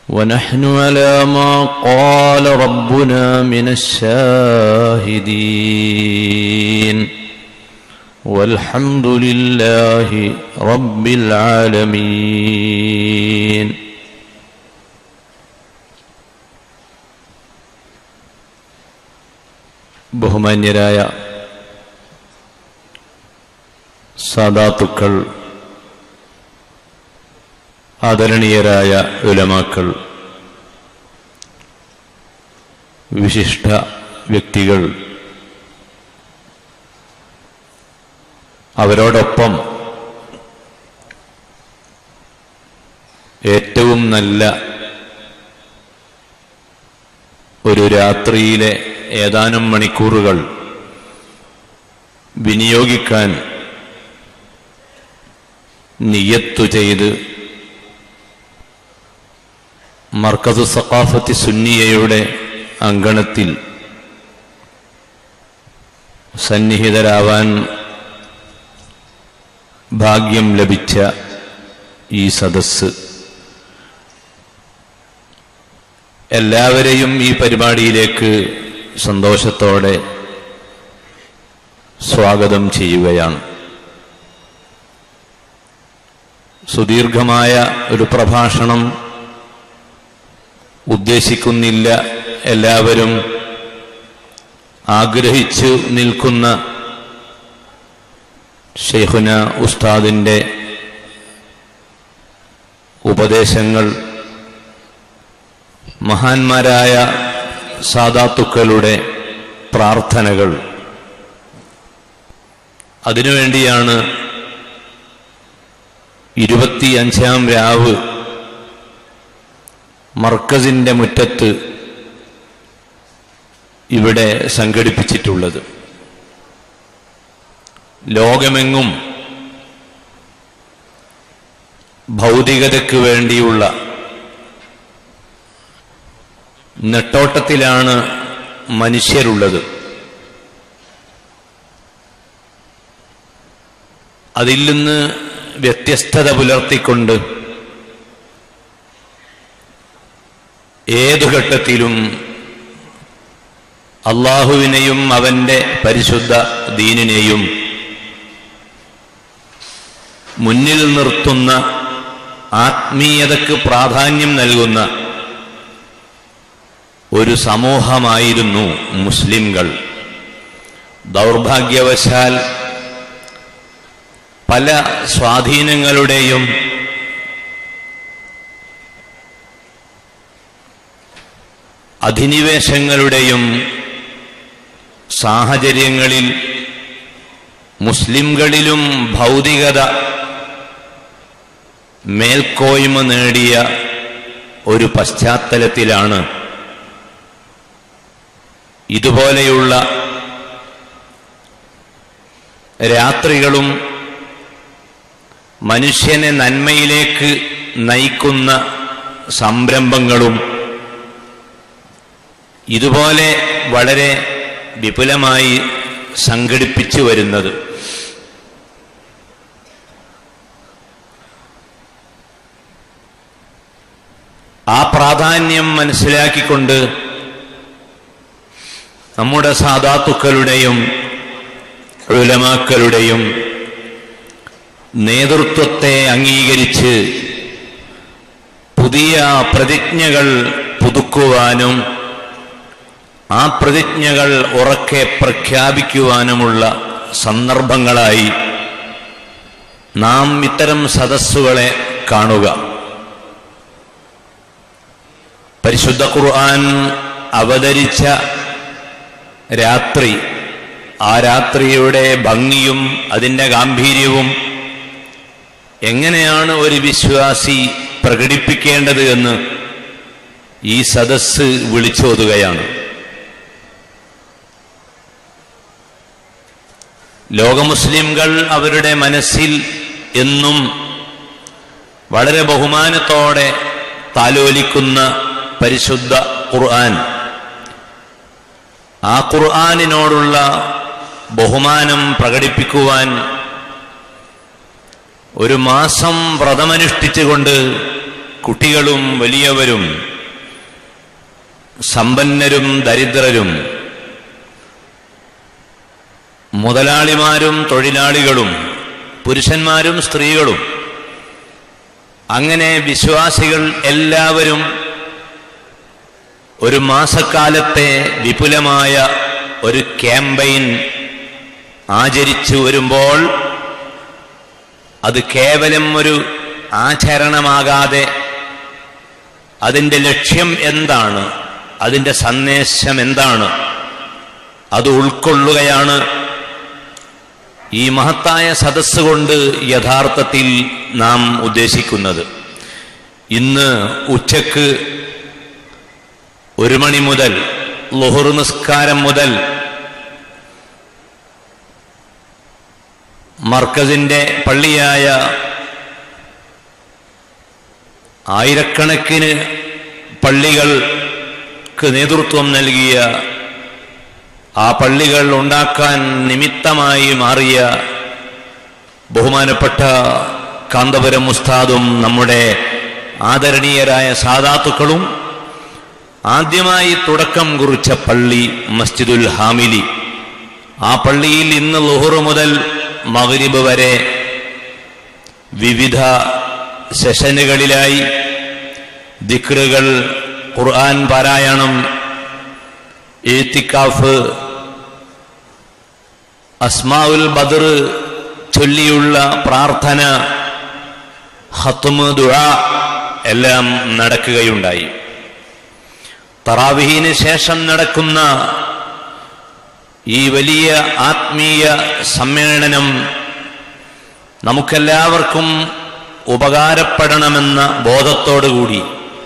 ونحن على ما قال ربنا من الشاهدين والحمد لله رب العالمين ബഹുമാന്യരായ സാദാത്തുക്കൾ ആദരണീയരായ ഉലമാക്കൾ വിശിഷ്ട വ്യക്തികൾ അവരോടൊപ്പം ഏറ്റവും നല്ല ഒരു രാത്രിയിലെ ഏതാനും മണിക്കൂറുകൾ വിനിയോഗിക്കാൻ നിയത്തു ചെയ്ത് മർക്കസ് സഖാഫത്തി സുന്നിയയുടെ അങ്കണത്തിൽ സന്നിഹിതരാവാൻ ഭാഗ്യം ലഭിച്ച ഈ സദസ്സ് എല്ലാവരെയും ഈ പരിപാടിയിലേക്ക് സന്തോഷത്തോടെ സ്വാഗതം ചെയ്യുകയാണ് സുദീർഘമായ ഒരു പ്രഭാഷണം ഉദ്ദേശിക്കുന്നില്ല എല്ലാവരും ആഗ്രഹിച്ചു നിൽക്കുന്ന ഷെയ്ഖുന ഉസ്താദിൻ്റെ ഉപദേശങ്ങൾ മഹാന്മാരായ സാധാത്തുക്കളുടെ പ്രാർത്ഥനകൾ അതിനുവേണ്ടിയാണ് ഇരുപത്തിയഞ്ചാം രാവ് മർക്കസിന്റെ മുറ്റത്ത് ഇവിടെ സംഘടിപ്പിച്ചിട്ടുള്ളത് ലോകമെങ്ങും ഭൗതികതയ്ക്ക് വേണ്ടിയുള്ള നെട്ടോട്ടത്തിലാണ് മനുഷ്യരുള്ളത് അതിൽ നിന്ന് വ്യത്യസ്തത പുലർത്തിക്കൊണ്ട് ഏതു ഘട്ടത്തിലും അള്ളാഹുവിനെയും അവന്റെ പരിശുദ്ധ ദീനിനെയും മുന്നിൽ നിർത്തുന്ന ആത്മീയതക്ക് പ്രാധാന്യം നൽകുന്ന ഒരു സമൂഹമായിരുന്നു മുസ്ലിംകൾ ദൗർഭാഗ്യവശാൽ പല സ്വാധീനങ്ങളുടെയും അധിനിവേശങ്ങളുടെയും സാഹചര്യങ്ങളിൽ മുസ്ലിംകളിലും ഭൗതികത മേൽക്കോയ്മ നേടിയ ഒരു പശ്ചാത്തലത്തിലാണ് ഇതുപോലെയുള്ള രാത്രികളും മനുഷ്യനെ നന്മയിലേക്ക് നയിക്കുന്ന സംരംഭങ്ങളും ഇതുപോലെ വളരെ വിപുലമായി സംഘടിപ്പിച്ചു വരുന്നത് ആ പ്രാധാന്യം മനസ്സിലാക്കിക്കൊണ്ട് നമ്മുടെ സാധാത്തുക്കളുടെയും ഉലമാക്കളുടെയും നേതൃത്വത്തെ അംഗീകരിച്ച് പുതിയ പ്രതിജ്ഞകൾ പുതുക്കുവാനും ആ പ്രതിജ്ഞകൾ ഉറക്കെ പ്രഖ്യാപിക്കുവാനുമുള്ള സന്ദർഭങ്ങളായി നാം ഇത്തരം സദസ്സുകളെ കാണുക പരിശുദ്ധ ഖുർആൻ അവതരിച്ച രാത്രി ആ രാത്രിയുടെ ഭംഗിയും അതിൻ്റെ ഗാംഭീര്യവും എങ്ങനെയാണ് ഒരു വിശ്വാസി പ്രകടിപ്പിക്കേണ്ടത് എന്ന് ഈ സദസ്സ് വിളിച്ചോതുകയാണ് ലോകമുസ്ലിംകൾ അവരുടെ മനസ്സിൽ എന്നും വളരെ ബഹുമാനത്തോടെ താലോലിക്കുന്ന പരിശുദ്ധ ഖുർആൻ ആ ഖുർആാനിനോടുള്ള ബഹുമാനം ഒരു മാസം വ്രതമനുഷ്ഠിച്ചുകൊണ്ട് കുട്ടികളും വലിയവരും സമ്പന്നരും ദരിദ്രരും മുതലാളിമാരും തൊഴിലാളികളും പുരുഷന്മാരും സ്ത്രീകളും അങ്ങനെ വിശ്വാസികൾ എല്ലാവരും ഒരു മാസക്കാലത്തെ വിപുലമായ ഒരു ക്യാമ്പയിൻ ആചരിച്ചു വരുമ്പോൾ അത് കേവലം ഒരു ആചരണമാകാതെ അതിൻ്റെ ലക്ഷ്യം എന്താണ് അതിൻ്റെ സന്ദേശം എന്താണ് അത് ഉൾക്കൊള്ളുകയാണ് ഈ മഹത്തായ സദസ് കൊണ്ട് യഥാർത്ഥത്തിൽ നാം ഉദ്ദേശിക്കുന്നത് ഇന്ന് ഉച്ചക്ക് ഒരു മണി മുതൽ ലുഹുർ നിസ്കാരം മുതൽ മർക്കസിന്റെ പള്ളിയായ ആയിരക്കണക്കിന് പള്ളികൾക്ക് നേതൃത്വം നൽകിയ ആ പള്ളികൾ ഉണ്ടാക്കാൻ നിമിത്തമായി മാറിയ ബഹുമാനപ്പെട്ട കാന്തപുരം ഉസ്താദും നമ്മുടെ ആദരണീയരായ സാധാത്തുക്കളും ആദ്യമായി തുടക്കം കുറിച്ച പള്ളി മസ്ജിദുൽ ഹാമിലി ആ പള്ളിയിൽ ഇന്ന് ലുഹുർ മുതൽ മഗ്രിബ് വരെ വിവിധ സെഷനുകളിലായി ദിക്റുകൾ ഖുർആൻ പാരായണം ഏത്തിക്കാഫ് അസ്മാഉൽ ബദർ ചൊല്ലിയുള്ള പ്രാർത്ഥന ഹത്തുമ് ദുആ എല്ലാം നടക്കുകയുണ്ടായി തറാവിഹിന് ശേഷം നടക്കുന്ന ഈ വലിയ ആത്മീയ സമ്മേളനം നമുക്കെല്ലാവർക്കും ഉപകാരപ്പെടണമെന്ന ബോധത്തോടുകൂടി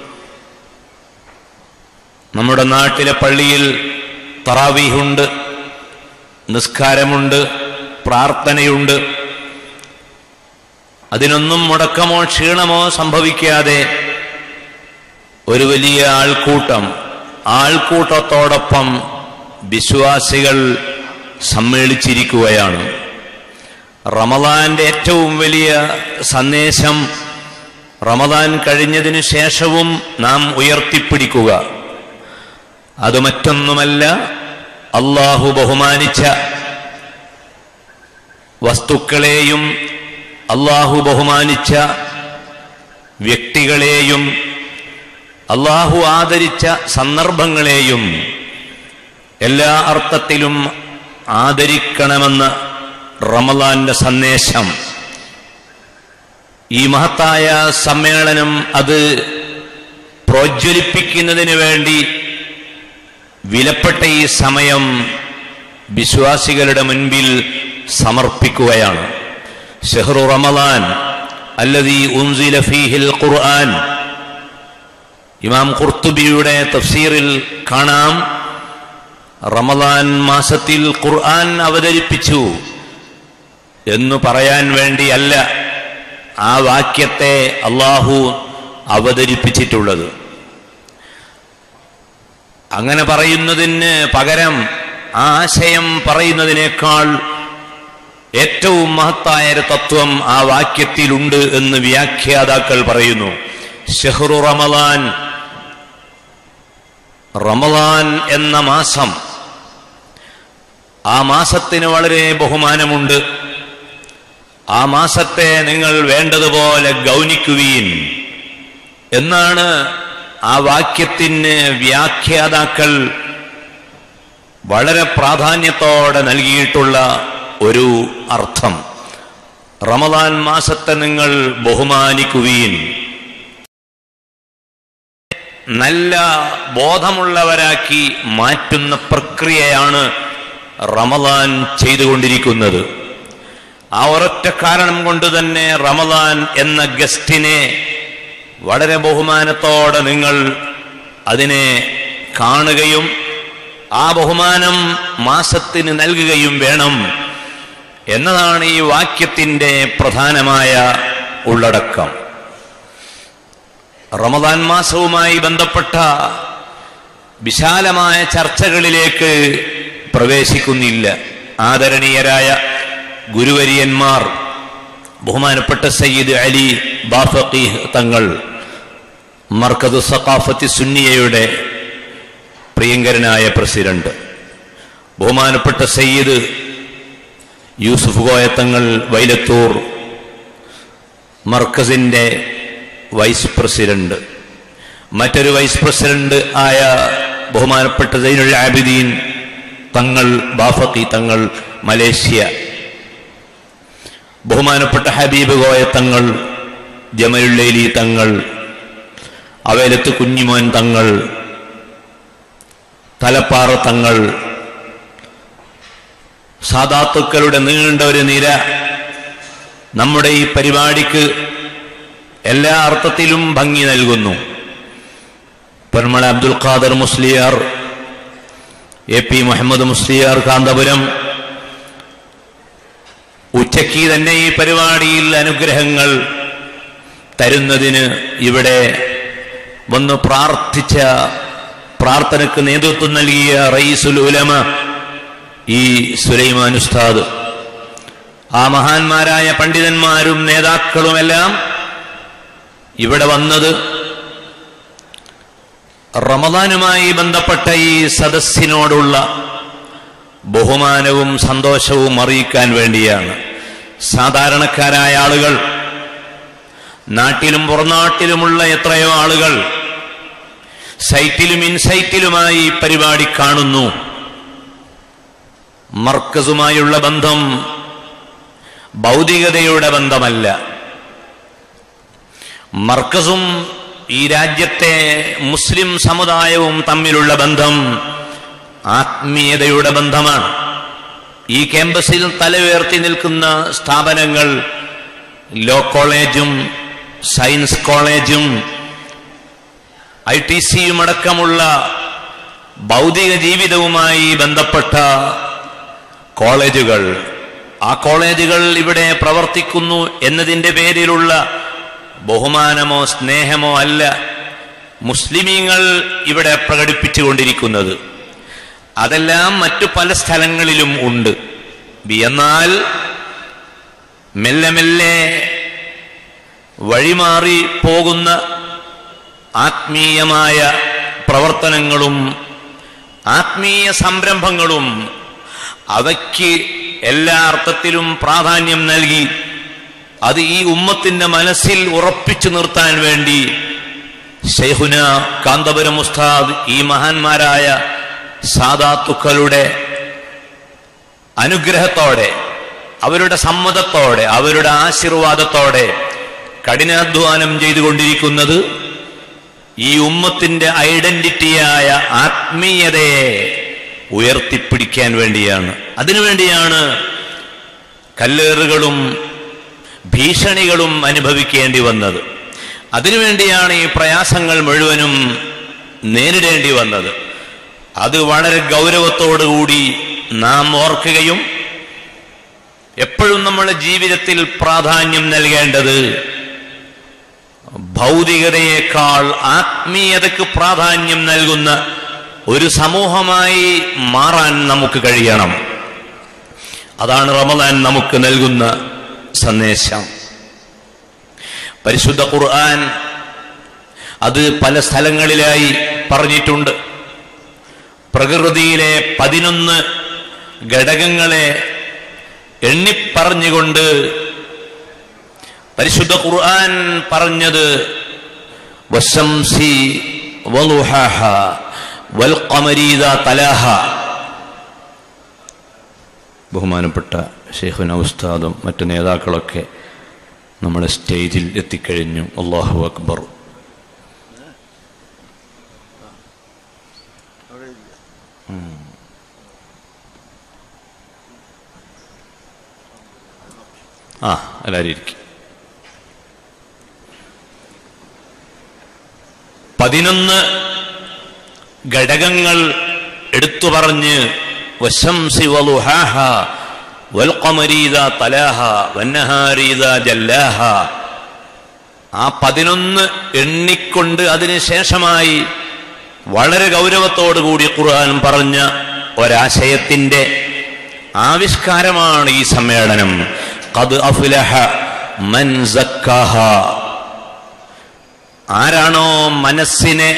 നമ്മുടെ നാട്ടിലെ പള്ളിയിൽ തറാവീഹുണ്ട് നിസ്കാരമുണ്ട് പ്രാർത്ഥനയുണ്ട് അതിനൊന്നും മുടക്കമോ ക്ഷീണമോ സംഭവിക്കാതെ ഒരു വലിയ ആൾക്കൂട്ടം ആൾക്കൂട്ടത്തോടൊപ്പം വിശ്വാസികൾ സമ്മേളിച്ചിരിക്കുകയാണ് റമദാന്റെ ഏറ്റവും വലിയ സന്ദേശം റമദാൻ കഴിഞ്ഞതിനു ശേഷവും നാം ഉയർത്തിപ്പിടിക്കുക അത് മറ്റൊന്നുമല്ല അള്ളാഹു ബഹുമാനിച്ച വസ്തുക്കളെയും അള്ളാഹു ബഹുമാനിച്ച വ്യക്തികളെയും അള്ളാഹു ആദരിച്ച സന്ദർഭങ്ങളെയും എല്ലാ അർത്ഥത്തിലും ആദരിക്കണമെന്ന് റമലാന്റെ സന്ദേശം ഈ മഹത്തായ സമ്മേളനം അത് പ്രോജ്വലിപ്പിക്കുന്നതിന് വേണ്ടി വിലപ്പെട്ട ഈ സമയം വിശ്വാസികളുടെ മുൻപിൽ സമർപ്പിക്കുകയാണ് ഷെഹ്റു റമലാൻ അല്ലതി ഉൻസില ഫീഹിൽ ഖുർആൻ ഇമാം ഖുർത്തുബിയുടെ തഫ്സീറിൽ കാണാം റമലാൻ മാസത്തിൽ ഖുർആൻ അവതരിപ്പിച്ചു എന്നു പറയാൻ വേണ്ടിയല്ല ആ വാക്യത്തെ അള്ളാഹു അവതരിപ്പിച്ചിട്ടുള്ളത് അങ്ങനെ പറയുന്നതിന് പകരം ആ ആശയം പറയുന്നതിനേക്കാൾ ഏറ്റവും മഹത്തായ ഒരു തത്വം ആ വാക്യത്തിലുണ്ട് എന്ന് വ്യാഖ്യാതാക്കൾ പറയുന്നു ഷെഹ്റു റമലാൻ റമലാൻ എന്ന മാസം ആ മാസത്തിന് വളരെ ബഹുമാനമുണ്ട് ആ മാസത്തെ നിങ്ങൾ വേണ്ടതുപോലെ ഗൗനിക്കുവീൻ എന്നാണ് ആ വാക്യത്തിന് വ്യാഖ്യാതാക്കൾ വളരെ പ്രാധാന്യത്തോടെ നൽകിയിട്ടുള്ള ഒരു അർത്ഥം റമദാൻ മാസത്തെ നിങ്ങൾ ബഹുമാനിക്കുവീൻ നല്ല ബോധമുള്ളവരാക്കി മാറ്റുന്ന പ്രക്രിയയാണ് റമദാൻ ചെയ്തുകൊണ്ടിരിക്കുന്നത് ആ ഒരൊറ്റ കാരണം കൊണ്ട് തന്നെ റമദാൻ എന്ന ഗസ്റ്റിനെ വളരെ ബഹുമാനത്തോടെ നിങ്ങൾ അതിനെ കാണുകയും ആ ബഹുമാനം മാസത്തിന് നൽകുകയും വേണം എന്നതാണ് ഈ വാക്യത്തിന്റെ പ്രധാനമായ ഉള്ളടക്കം റമദാൻ മാസവുമായി ബന്ധപ്പെട്ട വിശാലമായ ചർച്ചകളിലേക്ക് പ്രവേശിക്കുന്നില്ല ആദരണീയരായ ഗുരുവര്യന്മാർ ബഹുമാനപ്പെട്ട സയ്യിദ് അലി ബാഫഖി തങ്ങൾ മർക്കദ് സഖാഫത്തി സുന്നിയയുടെ പ്രിയങ്കരനായ പ്രസിഡന്റ് ബഹുമാനപ്പെട്ട സയ്യിദ് യൂസുഫ് കോയത്തങ്ങൾ വൈലത്തൂർ മർക്കസിന്റെ വൈസ് പ്രസിഡന്റ് മറ്റൊരു വൈസ് പ്രസിഡന്റ് ആയ ബഹുമാനപ്പെട്ട സൈനുൽ ആബിദീൻ തങ്ങൾ ബാഫക്കി തങ്ങൾ മലേഷ്യ ബഹുമാനപ്പെട്ട ഹബീബ് കോയ തങ്ങൾ ജമലുല്ലൈലി തങ്ങൾ അവേലത്ത് കുഞ്ഞിമോൻ തങ്ങൾ തലപ്പാറ തങ്ങൾ സാധാത്തുക്കളുടെ നീണ്ട ഒരു നിര നമ്മുടെ ഈ പരിപാടിക്ക് എല്ലാ അർത്ഥത്തിലും ഭംഗി നൽകുന്നു പെരുമള അബ്ദുൽ ഖാദർ മുസ്ലിയാർ എ പി മുഹമ്മദ് മുസ്ലിയാർ കാന്തപുരം ഉച്ചയ്ക്ക് തന്നെ ഈ പരിപാടിയിൽ അനുഗ്രഹങ്ങൾ തരുന്നതിന് ഇവിടെ വന്ന് പ്രാർത്ഥിച്ച പ്രാർത്ഥനയ്ക്ക് നേതൃത്വം നൽകിയ റയീസുൽ ഉലമ ഈ സുലൈമാൻ ഉസ്താദ് ആ മഹാന്മാരായ പണ്ഡിതന്മാരും നേതാക്കളുമെല്ലാം ഇവിടെ വന്നത് റമദാനുമായി ബന്ധപ്പെട്ട ഈ സദസ്സിനോടുള്ള ബഹുമാനവും സന്തോഷവും അറിയിക്കാൻ വേണ്ടിയാണ് സാധാരണക്കാരായ ആളുകൾ നാട്ടിലും പുറനാട്ടിലുമുള്ള എത്രയോ ആളുകൾ സൈറ്റിലും ഇൻസൈറ്റിലുമായി ഈ പരിപാടി കാണുന്നു മർക്കസുമായുള്ള ബന്ധം ഭൗതികതയുടെ ബന്ധമല്ല മർക്കസും ഈ രാജ്യത്തെ മുസ്ലിം സമുദായവും തമ്മിലുള്ള ബന്ധം ആത്മീയതയുടെ ബന്ധമാണ് ഈ ക്യാമ്പസിൽ തലയുയർത്തി നിൽക്കുന്ന സ്ഥാപനങ്ങൾ ലോ കോളേജും സയൻസ് കോളേജും ഐ ടി സിയും അടക്കമുള്ള ഭൗതിക ജീവിതവുമായി ബന്ധപ്പെട്ട കോളേജുകൾ ആ കോളേജുകൾ ഇവിടെ പ്രവർത്തിക്കുന്നു എന്നതിൻ്റെ പേരിലുള്ള ബഹുമാനമോ സ്നേഹമോ അല്ല മുസ്ലിമീങ്ങൾ ഇവിടെ പ്രകടിപ്പിച്ചുകൊണ്ടിരിക്കുന്നത് അതെല്ലാം മറ്റു പല സ്ഥലങ്ങളിലും ഉണ്ട് എന്നാൽ മെല്ലെ മെല്ലെ വഴിമാറി പോകുന്ന ആത്മീയമായ പ്രവർത്തനങ്ങളും ആത്മീയ സംരംഭങ്ങളും അവയ്ക്ക് എല്ലാ അർത്ഥത്തിലും പ്രാധാന്യം നൽകി അത് ഈ ഉമ്മത്തിന്റെ മനസ്സിൽ ഉറപ്പിച്ചു നിർത്താൻ വേണ്ടി ഷെയ്ഹുന കാന്തപുരം ഉസ്താദ് ഈ മഹാന്മാരായ സാദാത്തുക്കളുടെ അനുഗ്രഹത്തോടെ അവരുടെ സമ്മതത്തോടെ അവരുടെ ആശീർവാദത്തോടെ കഠിനാധ്വാനം ചെയ്തുകൊണ്ടിരിക്കുന്നത് ഈ ഉമ്മത്തിന്റെ ഐഡന്റിറ്റിയായ ആത്മീയതയെ ഉയർത്തിപ്പിടിക്കാൻ വേണ്ടിയാണ് അതിനുവേണ്ടിയാണ് കല്ലേറുകളും ഭീഷണികളും അനുഭവിക്കേണ്ടി വന്നത് അതിനുവേണ്ടിയാണ് ഈ പ്രയാസങ്ങൾ മുഴുവനും നേരിടേണ്ടി വന്നത് അത് വളരെ ഗൗരവത്തോടുകൂടി നാം ഓർക്കുകയും എപ്പോഴും നമ്മുടെ ജീവിതത്തിൽ പ്രാധാന്യം നൽകേണ്ടത് ഭൗതികതയേക്കാൾ ആത്മീയതയ്ക്ക് പ്രാധാന്യം നൽകുന്ന ഒരു സമൂഹമായി മാറാൻ നമുക്ക് കഴിയണം അതാണ് റമദാൻ നമുക്ക് നൽകുന്ന സന്ദേശം പരിശുദ്ധ ഖുർആൻ അത് പല സ്ഥലങ്ങളിലായി പറഞ്ഞിട്ടുണ്ട് പ്രകൃതിയിലെ പതിനൊന്ന് ഘടകങ്ങളെ എണ്ണിപ്പറഞ്ഞുകൊണ്ട് പരിശുദ്ധ ഖുർആൻ പറഞ്ഞത് വശംസി വലുഹാഹ വൽഖമരീദ തലാഹ ബഹുമാനപ്പെട്ട ഷെയ്ഖുന ഉസ്താദും മറ്റു നേതാക്കളൊക്കെ നമ്മുടെ സ്റ്റേജിൽ എത്തിക്കഴിഞ്ഞു അള്ളാഹു അക്ബർ ആ എല്ലാവരും ഇരിക്കും പതിനൊന്ന് ഘടകങ്ങൾ എടുത്തു പറഞ്ഞ് വശംസി വലുഹാഹ വൽഖമരീദ തലാഹ വന്നഹാരീദ ജല്ലാഹ ആ പതിനൊന്ന് എണ്ണിക്കൊണ്ട് അതിനുശേഷമായി വളരെ ഗൗരവത്തോടുകൂടി ഖുർആൻ പറഞ്ഞ ഒരാശയത്തിന്റെ ആവിഷ്കാരമാണ് ഈ സമ്മേളനം ഖദ് അഫ്ലഹ മൻ സക്കാഹ ആരാണോ മനസ്സിനെ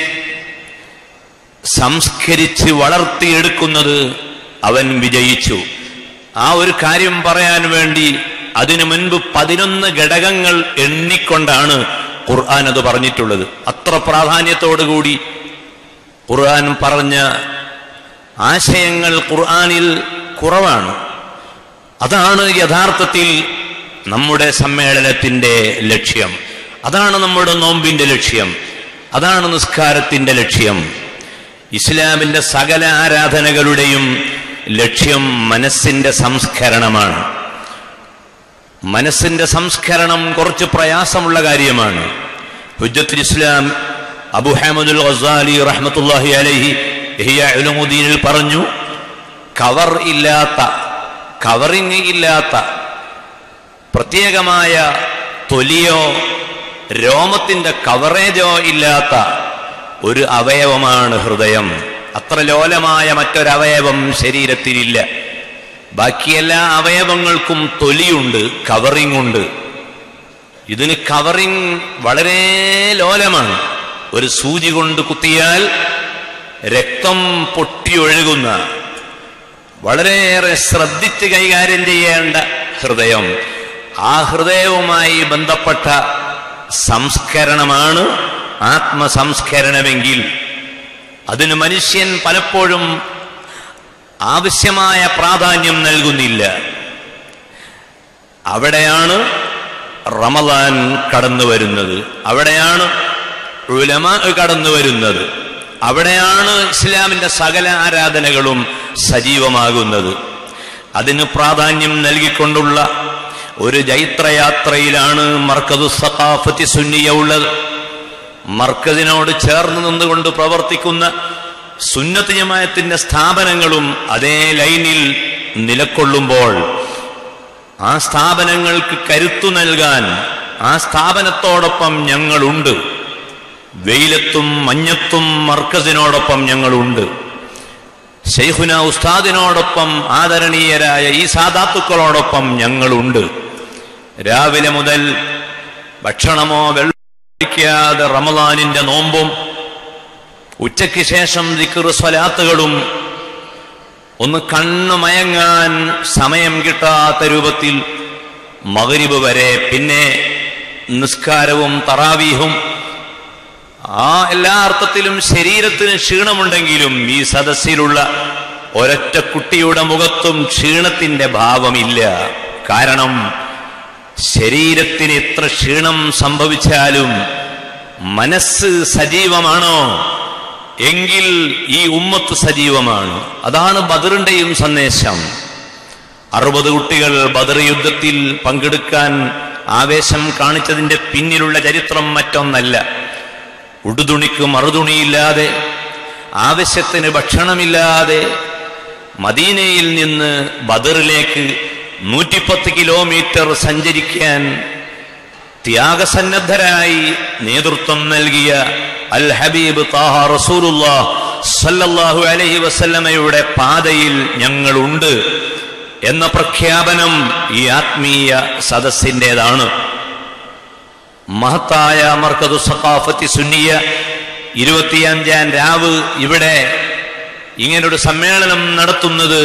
സംസ്കരിച്ച് വളർത്തിയെടുക്കുന്നത് അവൻ വിജയിച്ചു ആ ഒരു കാര്യം പറയാൻ വേണ്ടി അതിനു മുൻപ് പതിനൊന്ന് ഘടകങ്ങൾ എണ്ണിക്കൊണ്ടാണ് ഖുർആൻ അത് പറഞ്ഞിട്ടുള്ളത് അത്ര പ്രാധാന്യത്തോടുകൂടി ഖുർആൻ പറഞ്ഞ ആശയങ്ങൾ ഖുർആനിൽ കുറവാണ് അതാണ് യഥാർത്ഥത്തിൽ നമ്മുടെ സമ്മേളനത്തിന്റെ ലക്ഷ്യം അതാണ് നമ്മുടെ നോമ്പിന്റെ ലക്ഷ്യം അതാണ് നിസ്കാരത്തിന്റെ ലക്ഷ്യം ഇസ്ലാമിന്റെ സകല ആരാധനകളുടെയും ലക്ഷ്യം മനസ്സിന്റെ സംസ്കരണമാണ് മനസ്സിന്റെ സംസ്കരണം കുറച്ച് പ്രയാസമുള്ള കാര്യമാണ് ഹുജ്ജത്തുൽ ഇസ്ലാം അബു ഹാമദുൽ ഗസാലി റഹ്മത്തുല്ലാഹി അലൈഹി ഇഹ്യ ഉലൂമുദ്ദീനിൽ പറഞ്ഞു കവർ ഇല്ലാത്ത കവറിങ് ഇല്ലാത്ത പ്രത്യേകമായ തൊലിയോ രോമത്തിന്റെ കവറേജോ ഇല്ലാത്ത ഒരു അവയവമാണ് ഹൃദയം അത്ര ലോലമായ മറ്റൊരവയവം ശരീരത്തിലില്ല ബാക്കി എല്ലാ അവയവങ്ങൾക്കും തൊലിയുണ്ട് കവറിംഗ് ഉണ്ട് ഇതിന് കവറിംഗ് വളരെ ലോലമാണ് ഒരു സൂചി കൊണ്ട് കുത്തിയാൽ രക്തം പൊട്ടിയൊഴുകുന്ന വളരെയേറെ ശ്രദ്ധിച്ച് കൈകാര്യം ചെയ്യേണ്ട ഹൃദയം ആ ഹൃദയവുമായി ബന്ധപ്പെട്ട സംസ്കരണമാണ് ആത്മസംസ്കരണമെങ്കിൽ അതിന് മനുഷ്യൻ പലപ്പോഴും ആവശ്യമായ പ്രാധാന്യം നൽകുന്നില്ല അവിടെയാണ് റമദാൻ കടന്നു വരുന്നത് അവിടെയാണ് ഉലമ കടന്നു വരുന്നത് അവിടെയാണ് ഇസ്ലാമിന്റെ സകല ആരാധനകളും സജീവമാകുന്നത് അതിന് പ്രാധാന്യം നൽകിക്കൊണ്ടുള്ള ഒരു ജൈത്രയാത്രയിലാണ് മർക്കതു സഖാഫത്തി സുന്നിയ ഉള്ളത് മർക്കദിനോട് ചേർന്ന് നിന്നുകൊണ്ട് പ്രവർത്തിക്കുന്ന സുന്നത്ത് ജമായത്തിന്റെ സ്ഥാപനങ്ങളും അതേ ലൈനിൽ നിലക്കൊള്ളുമ്പോൾ ആ സ്ഥാപനങ്ങൾക്ക് കരുത്തു നൽകാൻ ആ സ്ഥാപനത്തോടൊപ്പം ഞങ്ങളുണ്ട് വെയിലത്തും മഞ്ഞത്തും മർക്കസിനോടൊപ്പം ഞങ്ങളുണ്ട് ഷെയ്ഖുന ഉസ്താദിനോടൊപ്പം ആദരണീയരായ ഈ സാധാത്തുക്കളോടൊപ്പം ഞങ്ങളുണ്ട് രാവിലെ മുതൽ ഭക്ഷണമോ വെള്ളം കഴിക്കാതെ റമദാനിന്റെ നോമ്പും ഉച്ചയ്ക്ക് ശേഷം ദിക്ർ സ്വലാത്തുകളും ഒന്ന് കണ്ണു മയങ്ങാൻ സമയം കിട്ടാത്ത രൂപത്തിൽ മകരിബ് വരെ പിന്നെ നിസ്കാരവും തറാവീഹും ആ എല്ലാ അർത്ഥത്തിലും ശരീരത്തിന് ക്ഷീണമുണ്ടെങ്കിലും ഈ സദസ്സിലുള്ള ഒരൊറ്റ കുട്ടിയുടെ മുഖത്തും ക്ഷീണത്തിന്റെ ഭാവമില്ല കാരണം ശരീരത്തിന് എത്ര ക്ഷീണം സംഭവിച്ചാലും മനസ്സ് സജീവമാണോ എങ്കിൽ ഈ ഉമ്മത്ത് സജീവമാണ് അതാണ് ബദറിന്റെയും സന്ദേശം അറുപത് കുട്ടികൾ ബദർ യുദ്ധത്തിൽ പങ്കെടുക്കാൻ ആവേശം കാണിച്ചതിന്റെ പിന്നിലുള്ള ചരിത്രം മറ്റൊന്നല്ല ഉടുതുണിക്ക് മറുതുണിയില്ലാതെ ആവശ്യത്തിന് ഭക്ഷണമില്ലാതെ മദീനയിൽ നിന്ന് ബദറിലേക്ക് നൂറ്റിപ്പത്ത് കിലോമീറ്റർ സഞ്ചരിക്കാൻ ത്യാഗസന്നദ്ധരായി നേതൃത്വം നൽകിയ അൽ ഹബീബ് താഹ റസൂലുല്ലാ സല്ലല്ലാഹു അലൈഹി വസല്ലമയുടെ പാതയിൽ ഞങ്ങളുണ്ട് എന്ന പ്രഖ്യാപനം ഈ ആത്മീയ സദസ്സിൻ്റെതാണ് മഹത്തായ മർക്കതു സഖാഫത്തി സുന്നിയ ഇരുപത്തിയഞ്ചാം രാവ് ഇവിടെ ഇങ്ങനൊരു സമ്മേളനം നടത്തുന്നത്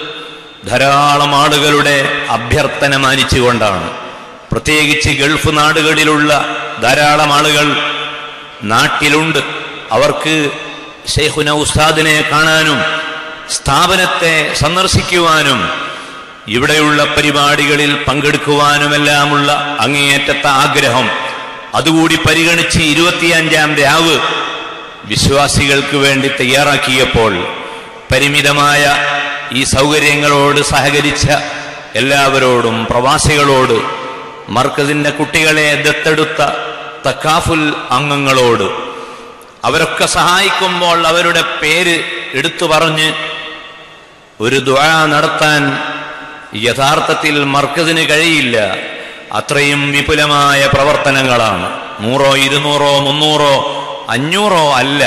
ധാരാളം ആളുകളുടെ അഭ്യർത്ഥന മാനിച്ചുകൊണ്ടാണ് പ്രത്യേകിച്ച് ഗൾഫ് നാടുകളിലുള്ള ധാരാളം ആളുകൾ നാട്ടിലുണ്ട് അവർക്ക് ഷെയ്ഖുന ഉസ്താദിനെ കാണാനും സ്ഥാപനത്തെ സന്ദർശിക്കുവാനും ഇവിടെയുള്ള പരിപാടികളിൽ പങ്കെടുക്കുവാനുമെല്ലാമുള്ള അങ്ങേയറ്റത്തെ ആഗ്രഹം അതുകൂടി പരിഗണിച്ച് ഇരുപത്തിയഞ്ചാം രാവ് വിശ്വാസികൾക്ക് വേണ്ടി തയ്യാറാക്കിയപ്പോൾ പരിമിതമായ ഈ സൗകര്യങ്ങളോട് സഹകരിച്ച എല്ലാവരോടും പ്രവാസികളോട് മർക്കസിന്റെ കുട്ടികളെ ദത്തെടുത്ത തക്കാഫുൽ അംഗങ്ങളോട് അവരൊക്കെ സഹായിക്കുമ്പോൾ അവരുടെ പേര് എടുത്തു പറഞ്ഞ് ഒരു ദ്വാ നടത്താൻ യഥാർത്ഥത്തിൽ മർക്കസിന് കഴിയില്ല അത്രയും വിപുലമായ പ്രവർത്തനങ്ങളാണ് നൂറോ ഇരുന്നൂറോ മുന്നൂറോ അഞ്ഞൂറോ അല്ല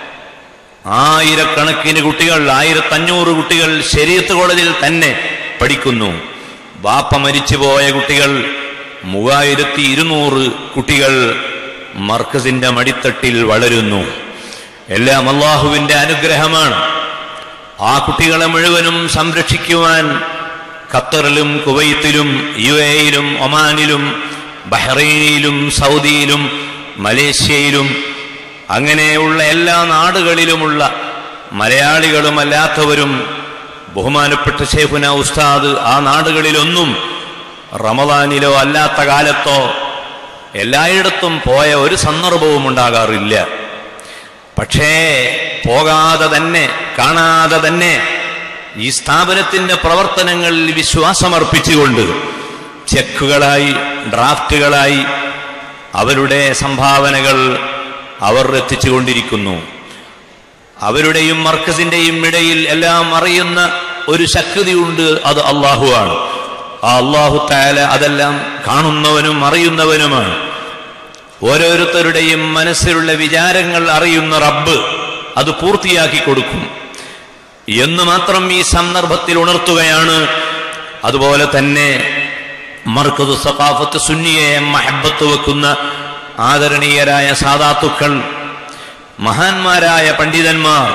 ആയിരക്കണക്കിന് കുട്ടികൾ ആയിരത്തഞ്ഞൂറ് കുട്ടികൾ ശരീരത്ത് കോളേജിൽ തന്നെ പഠിക്കുന്നു ബാപ്പ മരിച്ചുപോയ കുട്ടികൾ മൂവായിരത്തി ഇരുന്നൂറ് കുട്ടികൾ മർക്കസിന്റെ മടിത്തട്ടിൽ വളരുന്നു എല്ലാം അള്ളാഹുവിന്റെ അനുഗ്രഹമാണ് ആ കുട്ടികളെ മുഴുവനും സംരക്ഷിക്കുവാൻ ഖത്തറിലും കുവൈത്തിലും യു എയിലും ഒമാനിലും ബഹ്റൈനിലും സൗദിയിലും മലേഷ്യയിലും അങ്ങനെയുള്ള എല്ലാ നാടുകളിലുമുള്ള മലയാളികളും അല്ലാത്തവരും ബഹുമാനപ്പെട്ട ഷേഖുന ഉസ്താദ് ആ നാടുകളിലൊന്നും റമദാനിലോ അല്ലാത്ത കാലത്തോ എല്ലായിടത്തും പോയ ഒരു സന്ദർഭവും ഉണ്ടാകാറില്ല പക്ഷേ പോകാതെ തന്നെ കാണാതെ തന്നെ ഈ സ്ഥാപനത്തിന്റെ പ്രവർത്തനങ്ങളിൽ വിശ്വാസമർപ്പിച്ചുകൊണ്ട് ചെക്കുകളായി ഡ്രാഫ്റ്റുകളായി അവരുടെ സംഭാവനകൾ അവർ എത്തിച്ചുകൊണ്ടിരിക്കുന്നു അവരുടെയും മർക്കസിന്റെയും ഇടയിൽ എല്ലാം അറിയുന്ന ഒരു ശക്തിയുണ്ട് അത് അള്ളാഹുവാണ് ആ അള്ളാഹു താല അതെല്ലാം കാണുന്നവനും അറിയുന്നവനുമാണ് ഓരോരുത്തരുടെയും മനസ്സിലുള്ള വിചാരങ്ങൾ അറിയുന്ന റബ്ബ് അത് പൂർത്തിയാക്കി കൊടുക്കും എന്ന് മാത്രം ഈ സന്ദർഭത്തിൽ ഉണർത്തുകയാണ് അതുപോലെ തന്നെ മർക്കത് സഖാഫത്ത് സുന്നിയെ മഹബത്ത് വെക്കുന്ന ആദരണീയരായ സാധാത്തുക്കൾ മഹാന്മാരായ പണ്ഡിതന്മാർ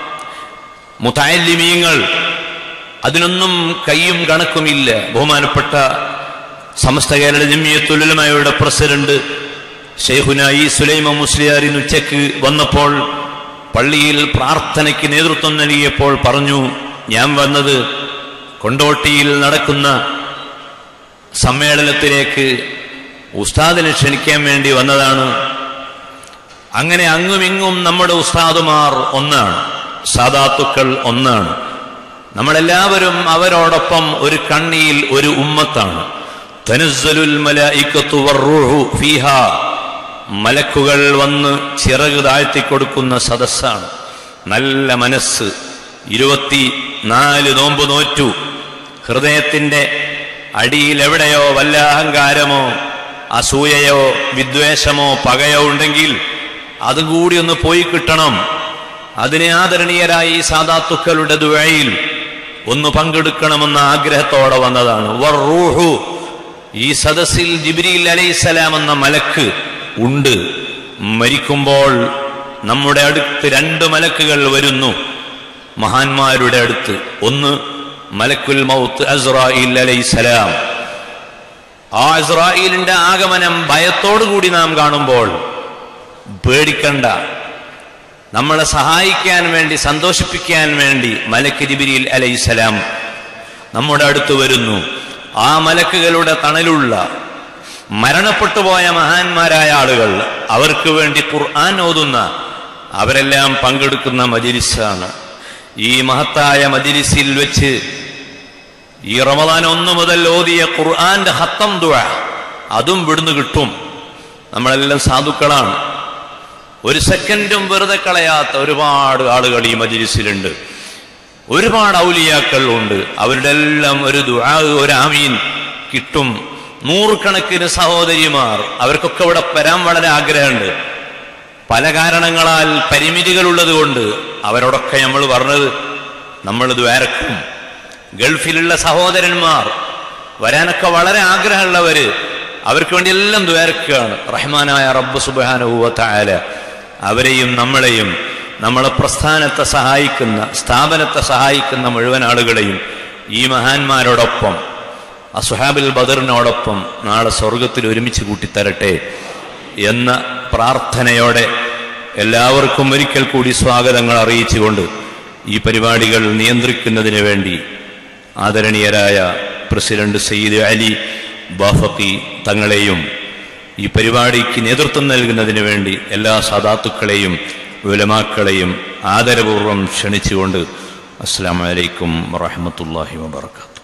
മുതാലിമീങ്ങൾ അതിനൊന്നും കയ്യും കണക്കുമില്ല ബഹുമാനപ്പെട്ട സമസ്ത കേരള ജമിയത്തുലമയുടെ പ്രസിഡന്റ് ഷെയ്ഖുന ഈ സുലൈമ മുസ്ലിയാരിൻ ഉച്ചക്ക് വന്നപ്പോൾ പള്ളിയിൽ പ്രാർത്ഥനയ്ക്ക് നേതൃത്വം നൽകിയപ്പോൾ പറഞ്ഞു ഞാൻ വന്നത് കൊണ്ടോട്ടിയിൽ നടക്കുന്ന സമ്മേളനത്തിലേക്ക് ഉസ്താദിനെ ക്ഷണിക്കാൻ വേണ്ടി വന്നതാണ് അങ്ങനെ അങ്ങുമിങ്ങും നമ്മുടെ ഉസ്താദുമാർ ഒന്നാണ് സാദാത്തുക്കൾ ഒന്നാണ് നമ്മളെല്ലാവരും അവരോടൊപ്പം ഒരു കണ്ണിയിൽ ഒരു ഉമ്മത്താണ് തനുസ്സലുൽ മലായിക്കത്തു വർറൂഹു ഫീഹാ മലക്കുകൾ വന്ന് ചിറക് താഴ്ത്തിക്കൊടുക്കുന്ന സദസ്സാണ് നല്ല മനസ്സ് ഇരുപത്തി നാല് നോമ്പ് നോറ്റു ഹൃദയത്തിന്റെ അടിയിൽ എവിടെയോ വല്ല അഹങ്കാരമോ അസൂയയോ വിദ്വേഷമോ പകയോ ഉണ്ടെങ്കിൽ അതും കൂടി ഒന്ന് പോയി കിട്ടണം അതിനെ ആദരണീയരായി ഈ സാദാത്തുക്കളുടെ ദുഴയിൽ ഒന്ന് പങ്കെടുക്കണമെന്ന ആഗ്രഹത്തോടെ വന്നതാണ് വർറൂഹു ഈ സദസ്സിൽ ജിബ്രീൽ അലൈസലാം എന്ന മലക്ക് ഉണ്ട് മരിക്കുമ്പോൾ നമ്മുടെ അടുത്ത് രണ്ട് മലക്കുകൾ വരുന്നു മഹാന്മാരുടെ അടുത്ത് ഒന്ന് മലക്കുൽ മൗത്ത് അസ്രായിൽ അലൈസലാം ആ ഇസ്രായേലിന്റെ ആഗമനം ഭയത്തോടുകൂടി നാം കാണുമ്പോൾ പേടിക്കണ്ട നമ്മളെ സഹായിക്കാൻ വേണ്ടി സന്തോഷിപ്പിക്കാൻ വേണ്ടി മലക്ക് ജിബിരിൽ അലൈസലാം നമ്മുടെ അടുത്ത് വരുന്നു ആ മലക്കുകളുടെ തണലുള്ള മരണപ്പെട്ടു പോയ മഹാന്മാരായ ആളുകൾ അവർക്ക് വേണ്ടി ഖുർആൻ ഓതുന്ന അവരെല്ലാം പങ്കെടുക്കുന്ന മജിലിസാണ് ഈ മഹത്തായ മജിലിസിൽ വെച്ച് ഈ റമദാൻ ഒന്ന് മുതൽ ഓതിയ ഖുർആന്റെ ഹത്തം ദുഴ അതും വിടുന്നു കിട്ടും നമ്മളെല്ലാം സാധുക്കളാണ് ഒരു സെക്കൻഡും വെറുതെ കളയാത്ത ഒരുപാട് ആളുകൾ ഈ മജിലിസിലുണ്ട് ഒരുപാട് ഔലിയാക്കൾ ഉണ്ട് അവരുടെ എല്ലാം ഒരു ദുആ ഒരു ആമീൻ കിട്ടും നൂറുകണക്കിന് സഹോദരിമാർ അവർക്കൊക്കെ ഇവിടെ വരാൻ വളരെ ആഗ്രഹമുണ്ട് പല കാരണങ്ങളാൽ പരിമിതികളുള്ളത് കൊണ്ട് അവരോടൊക്കെ നമ്മൾ പറഞ്ഞത് നമ്മൾ ദ്വാരക്കും ഗൾഫിലുള്ള സഹോദരന്മാർ വരാനൊക്കെ വളരെ ആഗ്രഹമുള്ളവര് അവർക്ക് വേണ്ടി എല്ലാം ദ്വാരക്കുകയാണ് റഹ്മാനായ റബ്ബ് സുബാനുഭവത്തായാല അവരെയും നമ്മളെയും നമ്മളെ പ്രസ്ഥാനത്തെ സഹായിക്കുന്ന സ്ഥാപനത്തെ സഹായിക്കുന്ന മുഴുവൻ ആളുകളെയും ഈ മഹാന്മാരോടൊപ്പം അസുഹാബിൽ ബദറിനോടൊപ്പം നാളെ സ്വർഗത്തിൽ ഒരുമിച്ച് കൂട്ടിത്തരട്ടെ എന്ന പ്രാർത്ഥനയോടെ എല്ലാവർക്കും ഒരിക്കൽ കൂടി സ്വാഗതങ്ങൾ അറിയിച്ചുകൊണ്ട് ഈ പരിപാടികൾ നിയന്ത്രിക്കുന്നതിന് വേണ്ടി ആദരണീയരായ പ്രസിഡന്റ് സയ്യിദ് അലി ബാഫക്കി തങ്ങളെയും ഈ പരിപാടിക്ക് നേതൃത്വം നൽകുന്നതിന് വേണ്ടി എല്ലാ സാധാത്തുക്കളെയും ഉലമാക്കളെയും ആദരപൂർവ്വം ക്ഷണിച്ചുകൊണ്ട് അസ്സാം വലൈക്കും വറഹമത്തല്ലാഹി വാബർക്കാത്തു